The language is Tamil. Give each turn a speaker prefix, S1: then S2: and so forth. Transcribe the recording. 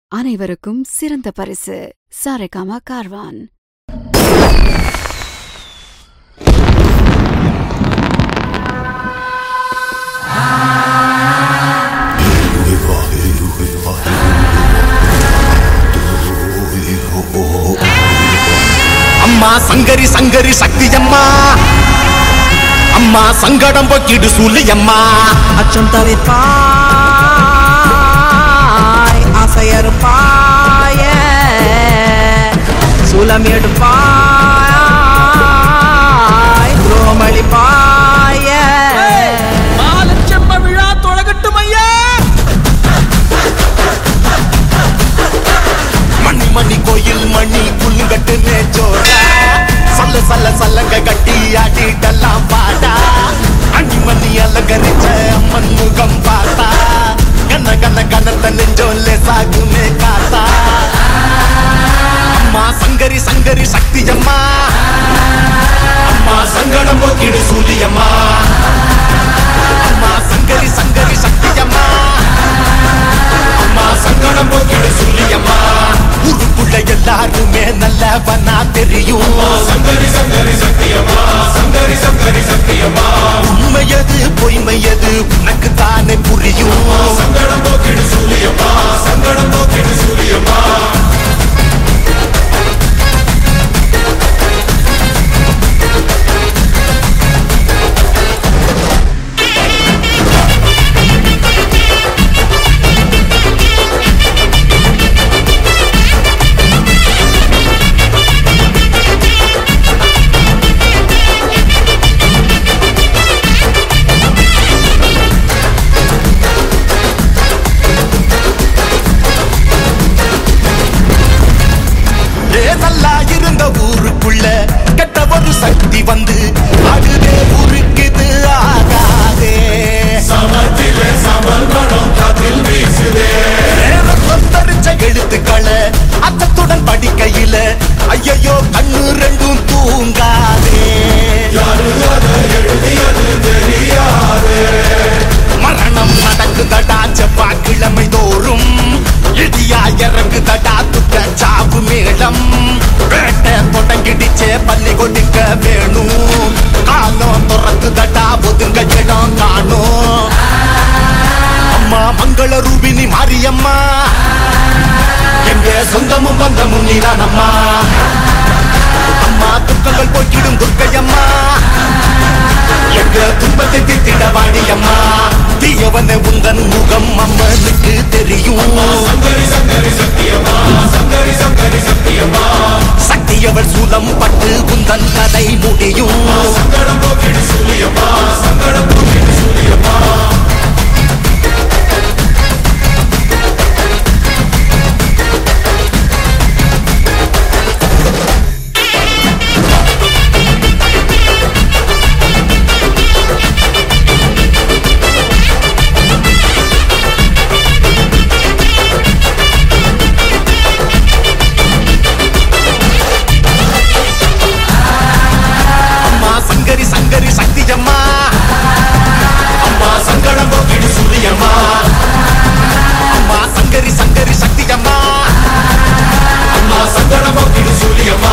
S1: அனைவருக்கும் சிறந்த பரிசு சாரேகாமா கார்வான்
S2: அம்மா சங்கரி சங்கரி சக்தி அம்மா அம்மா சங்கடம் போக்கிடு சூலி அம்மா
S3: அச்சம் தவிர்ப்பாய் ஆசையறுப்பாய சூலம் எடுப்பாய் துரோமளிப்பாய
S4: மாலட்சம்ம விழா தொழகட்டும் ஐயா
S2: மணி மணி கோயில் மணி புல்லுங்கட்டு நேச்சோர சல்ல சல்ல சல்லங்க கட்டி ஆடிட்டெல்லாம் பாடா அணி மணி அலங்கரிச்ச அம்மன் முகம் பார்த்தா கண்ண கண்ண கண்ணத்த நெஞ்சோல்ல சாகுமே காத்தா அம்மா சங்கரி சங்கரி சக்தி அம்மா அம்மா சங்கடம் போக்கிடு சூலி அம்மா அம்மா சங்கரி சங்கரி சக்தி அம்மா அம்மா சங்கடம் போக்கிடு சொல்லி அம்மா ஊருக்குள்ள எல்லாருமே நல்லவனா தெரியும் சங்கரி சங்கரி சத்தியம்மா சங்கரி சங்கரி சத்தியம்மா உண்மையது பொய்மையது உனக்கு தானே புரியும் சங்கடம் போக்கிடு சொல்லியம்மா சங்கடம் போக்கிடு சொல்லியம்மா ஏதல்லா இருந்த ஊருக்குள்ள கெட்ட ஒரு சக்தி வந்து அதுவே உருக்குது ஆகாதே சமத்திலே சமல் மனம் காதில் வீசுதே கொத்தரிச்ச எழுத்துக்களை அத்தத்துடன் படிக்கையில ஐயையோ கண்ணு ரெண்டும் தூங்காதே மரணம் நடக்குதடா செவ்வாய்க்கிழமை தோறும் இடியா இறங்குதடா துக்க சாவு மேளம் வேட்டை தொடங்கிடுச்சே பள்ளி கொடுக்க வேணும் காலம் துறக்குதடா ஒதுங்க இடம் காணும் அம்மா மங்கள ரூபினி மாரியம்மா எங்க சொந்தமும் பந்தமும் நீதான் அம்மா அம்மா துக்கங்கள் போக்கிடும் துர்க்கையம்மா எங்க துன்பத்தை திட்டிட வாடியம்மா தீயவன உந்தன் முகம் அம்மனுக்கு தெரியும் சக்தியவள் சூலம் பட்டு உந்தன் கதை முடியும் அம்மா சங்கரி சங்கரி சக்தி அம்மா அம்மா சங்கடம் போக்கிடு சூரியம்மா அம்மா சங்கரி சங்கரி சக்தி அம்மா அம்மா சங்கடம் போக்கிடு சூரியம்மா